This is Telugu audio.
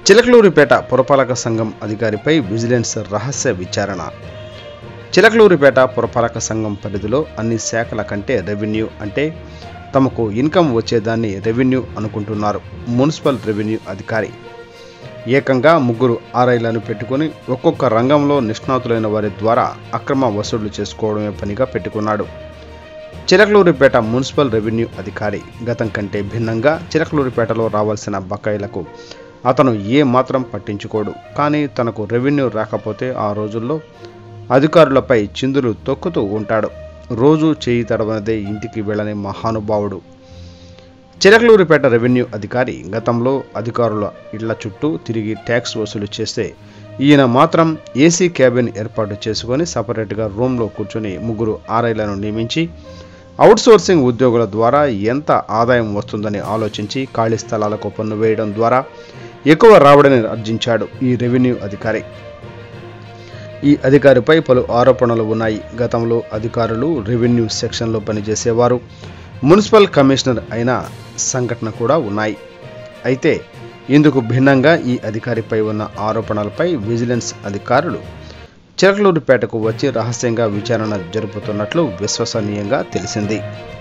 చిలకలూరిపేట పురపాలక సంఘం అధికారిపై విజిలెన్స్ రహస్య విచారణ చిలకలూరిపేట పురపాలక సంఘం పరిధిలో అన్ని శాఖల కంటే రెవెన్యూ అంటే తమకు ఇన్కమ్ వచ్చేదాన్ని రెవెన్యూ అనుకుంటున్నారు మున్సిపల్ రెవెన్యూ అధికారి ఏకంగా ముగ్గురు ఆర్ఐలను పెట్టుకొని ఒక్కొక్క రంగంలో నిష్ణాతులైన వారి ద్వారా అక్రమ వసూళ్లు చేసుకోవడమే పనిగా పెట్టుకున్నాడు చిలకలూరిపేట మున్సిపల్ రెవెన్యూ అధికారి గతం కంటే భిన్నంగా చిలకలూరిపేటలో రావాల్సిన బకాయిలకు అతను ఏ మాత్రం పట్టించుకోడు కానీ తనకు రెవెన్యూ రాకపోతే ఆ రోజుల్లో అధికారులపై చిందులు తొక్కుతూ ఉంటాడు రోజు చేయి తడవనదే ఇంటికి వెళ్ళని మహానుభావుడు చిలకలూరిపేట రెవెన్యూ అధికారి గతంలో అధికారుల ఇళ్ల చుట్టూ తిరిగి ట్యాక్స్ వసూలు చేస్తే ఈయన మాత్రం ఏసీ క్యాబిన్ ఏర్పాటు చేసుకొని సపరేట్గా రూమ్లో కూర్చొని ముగ్గురు ఆర్ఐలను నియమించి అవుట్సోర్సింగ్ ఉద్యోగుల ద్వారా ఎంత ఆదాయం వస్తుందని ఆలోచించి ఖాళీ స్థలాలకు పన్ను వేయడం ద్వారా ఎక్కువ రాబడిని ఆర్జించాడు ఈ రెవెన్యూ అధికారి ఈ అధికారిపై పలు ఆరోపణలు ఉన్నాయి గతంలో అధికారులు రెవెన్యూ సెక్షన్లో పనిచేసేవారు మున్సిపల్ కమిషనర్ అయిన సంఘటన కూడా ఉన్నాయి అయితే ఇందుకు భిన్నంగా ఈ అధికారిపై ఉన్న ఆరోపణలపై విజిలెన్స్ అధికారులు చిలకలూరిపేటకు వచ్చి రహస్యంగా విచారణ జరుపుతున్నట్లు విశ్వసనీయంగా తెలిసింది